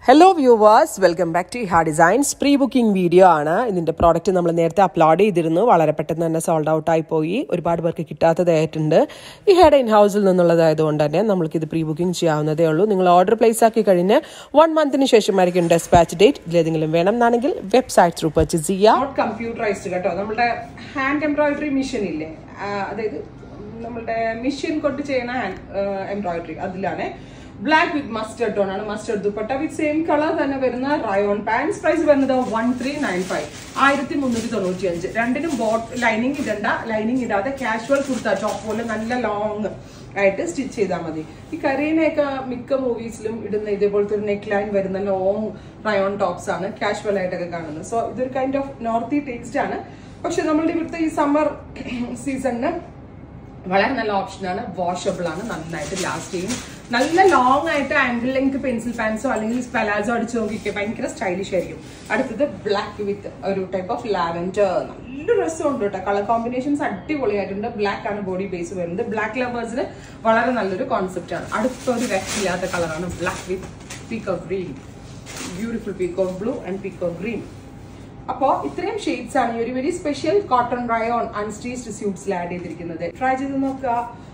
hello viewers welcome back to ഹാ designs pre booking video ആണ് ഇതിൻ്റെ പ്രോഡക്റ്റ് നമ്മൾ നേരത്തെ അപ്ലോഡ് ചെയ്തിരുന്നു വളരെ പെട്ടെന്ന് തന്നെ സോൾഡ് ഔട്ട് ആയി പോയി ഒരുപാട് പേർക്ക് കിട്ടാത്തതായിട്ടുണ്ട് ഈ ഹെഡ് ഇൻ ഹൗസിൽ നിന്നുള്ളതായതുകൊണ്ട് തന്നെ നമ്മൾക്ക് ഇത് പ്രീ ബുക്കിംഗ് ചെയ്യാവുന്നതേ ഉള്ളൂ നിങ്ങൾ ഓർഡർ പ്ലേസ് ആക്കി കഴിഞ്ഞ് വൺ മന്തിന് ശേഷമായിരിക്കും ഡെസ്പാച്ച് ഡേറ്റ് ഇതിലേതെങ്കിലും വേണം എന്നാണെങ്കിൽ വെബ്സൈറ്റ് ത്രൂ പർച്ചേസ് ചെയ്യാം നോട്ട് കമ്പ്യൂട്ടറൈസ്ഡ് കേട്ടോ നമ്മുടെ ഹാൻഡ് എംബ്രോയിഡറി മെഷീൻ ഇല്ലേ ആ, അതായത് നമ്മുടെ മെഷീൻ കൊണ്ട് ചെയ്യുന്ന ഹാൻഡ് എംബ്രോയിഡറി അതിലാണ് ബ്ലാക്ക് വിത്ത് മസ്റ്റർഡ് ടോൺ ആണ് mustard dupatta with same colour തന്നെ വരുന്ന റയോൺ പാൻസ് പ്രൈസ് വരുന്നത് വൺ ത്രീ നയൻ ഫൈവ് ആയിരത്തി മുന്നൂറ്റി തൊണ്ണൂറ്റി അഞ്ച് രണ്ടിനും ബോട്ട് ലൈനിങ് ഇടണ്ട ലൈനിങ് ഇടാതെ കാഷ്വൽ കുർത്ത ടോപ്പ് പോലെ നല്ല ലോങ് ആയിട്ട് സ്റ്റിച്ച് ചെയ്താൽ മതി ഈ കരീനയൊക്കെ മിക്ക മൂവീസിലും ഇടുന്ന ഇതേപോലത്തെ ഒരു നെക്ക് ലൈൻ വരുന്ന ലോങ് റയോൺ ടോപ്സ് ആണ് കാഷ്വൽ ആയിട്ടൊക്കെ കാണുന്നത് സോ ഇതൊരു കൈൻഡ് ഓഫ് നോർത്തി ടേസ്റ്റ് ആണ് പക്ഷെ നമ്മളുടെ ഇവിടുത്തെ ഈ സമ്മർ സീസണിന് വളരെ നല്ല ഓപ്ഷനാണ് വാഷബിൾ ആണ് നന്നായിട്ട് ലാസ്റ്റ് ചെയ്യും നല്ല ലോങ് ആയിട്ട് ആംഗിൾ ലെങ്ത് പെൻസിൽ പാൻസോ അല്ലെങ്കിൽ സ്പെലാസോ അടിച്ച് നോക്കിക്കെ ഭയങ്കര സ്റ്റൈലിഷ് ആയിരിക്കും അടുത്തത് ബ്ലാക്ക് വിത്ത് ഒരു ടൈപ്പ് ഓഫ് ലാവൻഡർ നല്ല രസമുണ്ട് കേട്ടോ കളർ കോമ്പിനേഷൻസ് അടിപൊളിയായിട്ടുണ്ട് ബ്ലാക്ക് ആണ് ബോഡി ബേസ് വരുന്നത് ബ്ലാക്ക് ലവേഴ്സിന് വളരെ നല്ലൊരു കോൺസെപ്റ്റ് ആണ് അടുത്തൊരു രക്ഷയില്ലാത്ത കളറാണ് black with peacock green beautiful peacock blue and peacock green അപ്പോ ഇത്രയും ഷെയ്ഡ്സ് ആണ് ഈ ഒരു very special cotton rayon unstitched സ്യൂട്ട്സിൽ ആഡ് ചെയ്തിരിക്കുന്നത് ട്രൈ ചെയ്ത് നോക്കുക